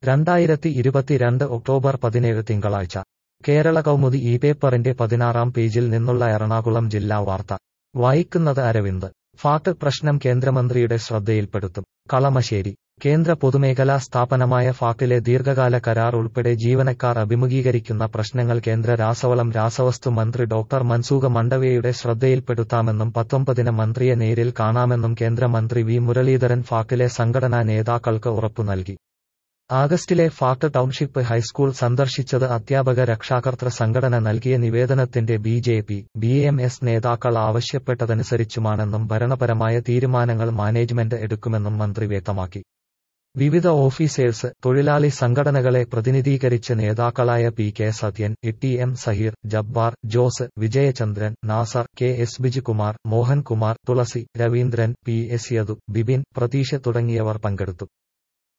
രണ്ടായിരത്തി ഇരുപത്തിരണ്ട് ഒക്ടോബർ പതിനേഴ് തിങ്കളാഴ്ച കേരള കൗമുദി ഈ പേപ്പറിന്റെ പതിനാറാം പേജിൽ നിന്നുള്ള എറണാകുളം ജില്ലാ വാർത്ത വായിക്കുന്നത് അരവിന്ദ് ഫാക്ട് പ്രശ്നം കേന്ദ്രമന്ത്രിയുടെ ശ്രദ്ധയിൽപ്പെടുത്തും കളമശ്ശേരി കേന്ദ്ര പൊതുമേഖലാ സ്ഥാപനമായ ഫാക്ടിലെ ദീർഘകാല കരാർ ഉൾപ്പെടെ ജീവനക്കാർ അഭിമുഖീകരിക്കുന്ന പ്രശ്നങ്ങൾ കേന്ദ്ര രാസവളം രാസവസ്തു മന്ത്രി ഡോക്ടർ മൻസൂഖ മണ്ഡവ്യയുടെ ശ്രദ്ധയിൽപ്പെടുത്താമെന്നും പത്തൊമ്പതിന് മന്ത്രിയെ നേരിൽ കാണാമെന്നും കേന്ദ്രമന്ത്രി വി മുരളീധരൻ ഫാക്ടിലെ സംഘടനാ നേതാക്കൾക്ക് ഉറപ്പു നൽകി ആഗസ്റ്റിലെ ഫാക്ട് ടൗൺഷിപ്പ് ഹൈസ്കൂൾ സന്ദർശിച്ചത് അധ്യാപക രക്ഷാകർതൃ സംഘടന നൽകിയ നിവേദനത്തിന്റെ B J P B M S നേതാക്കൾ ആവശ്യപ്പെട്ടതനുസരിച്ചുമാണെന്നും ഭരണപരമായ തീരുമാനങ്ങൾ മാനേജ്മെന്റ് എടുക്കുമെന്നും മന്ത്രി വ്യക്തമാക്കി വിവിധ ഓഫീസേഴ്സ് തൊഴിലാളി സംഘടനകളെ പ്രതിനിധീകരിച്ച് നേതാക്കളായ P K Sathyan T M Saheer Jabbar Jose Vijayachandran Nasar K S Bijukumar Mohankumar Thulasi Raveendran P S Yadu Bipin Pratheesh തുടങ്ങിയവർ പങ്കെടുത്തു